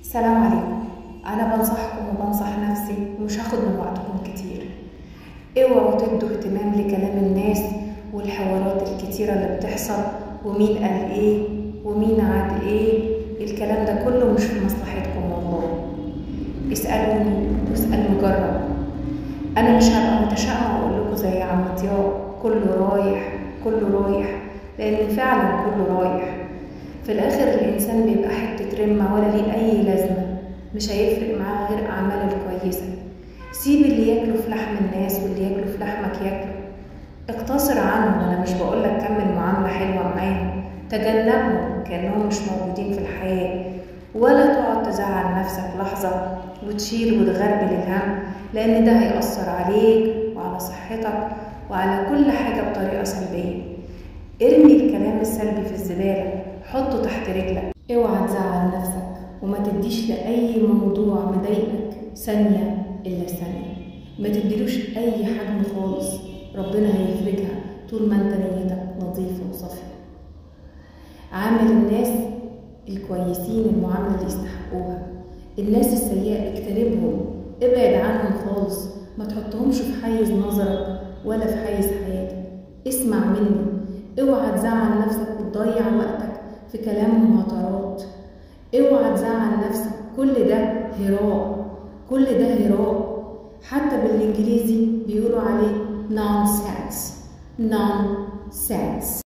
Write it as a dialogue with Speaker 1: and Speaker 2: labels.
Speaker 1: السلام عليكم انا بنصحكم وبنصح نفسي ومش هاخد من وقتكم كتير اوعوا تدوا اهتمام لكلام الناس والحوارات الكتيره اللي بتحصل ومين قال ايه ومين عاد ايه الكلام ده كله مش في مصلحتكم والله اسالوني واسال مجرب انا مش هبقى متشائمه واقول لكم زي عم ضياء كله رايح كله رايح لان فعلا كله رايح في الاخر الانسان بيبقى حته رمه ولا ليه اي لازمه مش هيفرق معاه غير اعماله الكويسه سيب اللي ياكلوا في لحم الناس واللي ياكلوا في لحمك ياكلوا اقتصر عنهم انا مش بقولك كمل معامله حلوه معاهم تجنبهم كانهم مش موجودين في الحياه ولا تقعد تزعل نفسك لحظه وتشيل وتغربل الهم لان ده هيأثر عليك وعلى صحتك وعلى كل حاجه بطريقه سلبيه ارمي الكلام السلبي في الزباله حطه تحت رجلك اوعى تزعل نفسك وما تديش لأي موضوع مضايقك ثانية إلا ثانية ما تديلوش أي حجم خالص ربنا هيفرجها طول ما انت نيتك نظيفة وصافية عامل الناس الكويسين المعاملة اللي يستحقوها الناس السيئة اجتنبهم ابعد عنهم خالص ما تحطهمش في حيز نظرك ولا في حيز حياتك اسمع منه اوعى تزعل نفسك وتضيع وقتك في كلام مهاترات اوعى تزعل نفسك كل ده هراء كل ده هراء حتى بالانجليزي بيقولوا عليه nonsense nonsense